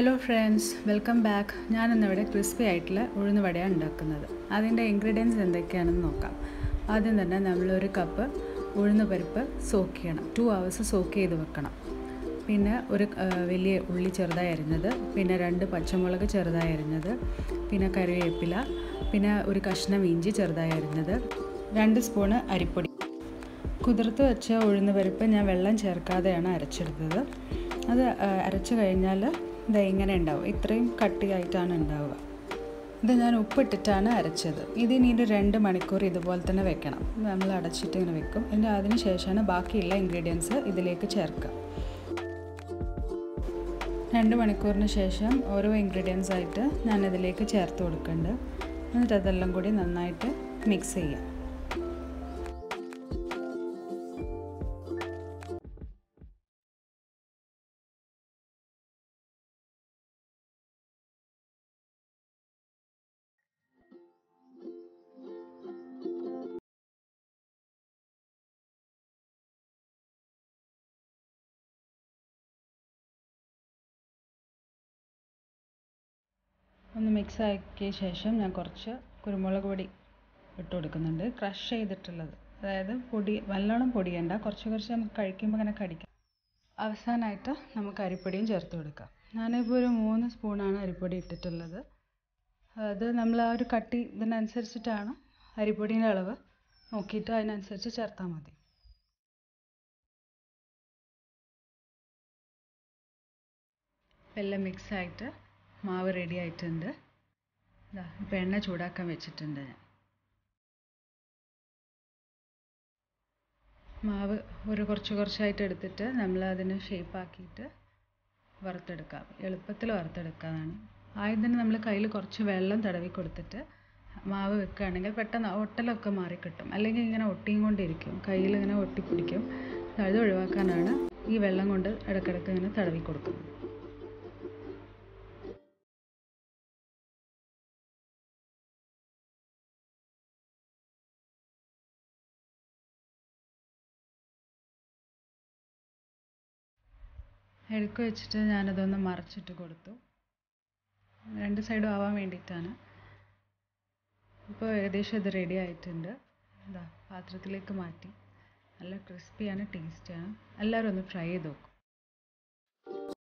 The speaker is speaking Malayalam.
ഹലോ ഫ്രണ്ട്സ് വെൽക്കം ബാക്ക് ഞാനിന്നിവിടെ ക്രിസ്പി ആയിട്ടുള്ള ഉഴുന്ന് വടയാണ് ഉണ്ടാക്കുന്നത് അതിൻ്റെ ഇൻഗ്രീഡിയൻസ് എന്തൊക്കെയാണെന്ന് നോക്കാം ആദ്യം തന്നെ നമ്മളൊരു കപ്പ് ഉഴുന്ന് പരിപ്പ് സോക്ക് ചെയ്യണം ടു ഹവേഴ്സ് സോക്ക് ചെയ്ത് വെക്കണം പിന്നെ ഒരു ആ, വലിയ ഉള്ളി ചെറുതായി അരിഞ്ഞത് പിന്നെ രണ്ട് പച്ചമുളക് ചെറുതായി അരിഞ്ഞത് പിന്നെ കറിവേപ്പില പിന്നെ ഒരു കഷ്ണം ഇഞ്ചി ചെറുതായി അരിഞ്ഞത് രണ്ട് സ്പൂണ് അരിപ്പൊടി കുതിർത്ത് വെച്ച ഉഴുന്ന് പരിപ്പ് ഞാൻ വെള്ളം ചേർക്കാതെയാണ് അരച്ചെടുത്തത് അത് ആ, അരച്ച് കഴിഞ്ഞാൽ ഇത് ഇങ്ങനെ ഉണ്ടാവും ഇത്രയും കട്ടിയായിട്ടാണ് ഉണ്ടാവുക ഇത് ഞാൻ ഉപ്പിട്ടിട്ടാണ് അരച്ചത് ഇതിനി ഒരു രണ്ട് മണിക്കൂർ ഇതുപോലെ തന്നെ വെക്കണം നമ്മൾ അടച്ചിട്ട് ഇങ്ങനെ വെക്കും എന്നിട്ട് അതിന് ശേഷമാണ് ബാക്കിയുള്ള ഇൻഗ്രീഡിയൻസ് ഇതിലേക്ക് ചേർക്കുക രണ്ട് മണിക്കൂറിന് ശേഷം ഓരോ ഇൻഗ്രീഡിയൻസ് ആയിട്ട് ഞാൻ ഇതിലേക്ക് ചേർത്ത് കൊടുക്കുന്നുണ്ട് എന്നിട്ട് അതെല്ലാം കൂടി നന്നായിട്ട് മിക്സ് ചെയ്യാം ഒന്ന് മിക്സ് ആക്കിയ ശേഷം ഞാൻ കുറച്ച് കുരുമുളക് പൊടി ഇട്ട് കൊടുക്കുന്നുണ്ട് ക്രഷ് ചെയ്തിട്ടുള്ളത് അതായത് പൊടി നല്ലോണം പൊടിയണ്ട കുറച്ച് കുറച്ച് നമുക്ക് കഴിക്കുമ്പോൾ ഇങ്ങനെ കടിക്കാം അവസാനമായിട്ട് നമുക്ക് അരിപ്പൊടിയും ചേർത്ത് കൊടുക്കാം ഞാനിപ്പോൾ ഒരു മൂന്ന് സ്പൂണാണ് അരിപ്പൊടി ഇട്ടിട്ടുള്ളത് അത് നമ്മൾ ആ ഒരു കട്ടി ഇതിനനുസരിച്ചിട്ടാണ് അരിപ്പൊടീൻ്റെ അളവ് നോക്കിയിട്ട് അതിനനുസരിച്ച് ചേർത്താൽ മതി എല്ലാം മിക്സ് ആയിട്ട് മാവ് റെഡി ആയിട്ടുണ്ട് ഇതാ ഇപ്പോൾ എണ്ണ ചൂടാക്കാൻ വെച്ചിട്ടുണ്ട് ഞാൻ മാവ് ഒരു കുറച്ച് കുറച്ചായിട്ട് എടുത്തിട്ട് നമ്മൾ അതിന് ഷേപ്പാക്കിയിട്ട് വറുത്തെടുക്കാം എളുപ്പത്തിൽ വറുത്തെടുക്കാനാണ് ആദ്യം തന്നെ നമ്മൾ കയ്യിൽ കുറച്ച് വെള്ളം തടവി കൊടുത്തിട്ട് മാവ് വെക്കുകയാണെങ്കിൽ പെട്ടെന്ന് ഒട്ടലൊക്കെ മാറിക്കിട്ടും അല്ലെങ്കിൽ ഇങ്ങനെ ഒട്ടിയും കൊണ്ടിരിക്കും കയ്യിൽ ഇങ്ങനെ ഒട്ടിപ്പിടിക്കും അത് ഒഴിവാക്കാനാണ് ഈ വെള്ളം കൊണ്ട് ഇടയ്ക്കിടയ്ക്ക് ഇങ്ങനെ തടവി കൊടുക്കുന്നത് ഇടയ്ക്ക് വെച്ചിട്ട് ഞാനതൊന്ന് മറച്ചിട്ട് കൊടുത്തു രണ്ട് സൈഡും ആവാൻ വേണ്ടിയിട്ടാണ് ഇപ്പോൾ ഏകദേശം ഇത് റെഡി ആയിട്ടുണ്ട് ഇതാ പാത്രത്തിലേക്ക് മാറ്റി നല്ല ക്രിസ്പിയാണ് ടേസ്റ്റിയാണ് എല്ലാവരും ഒന്ന് ട്രൈ ചെയ്ത് നോക്കും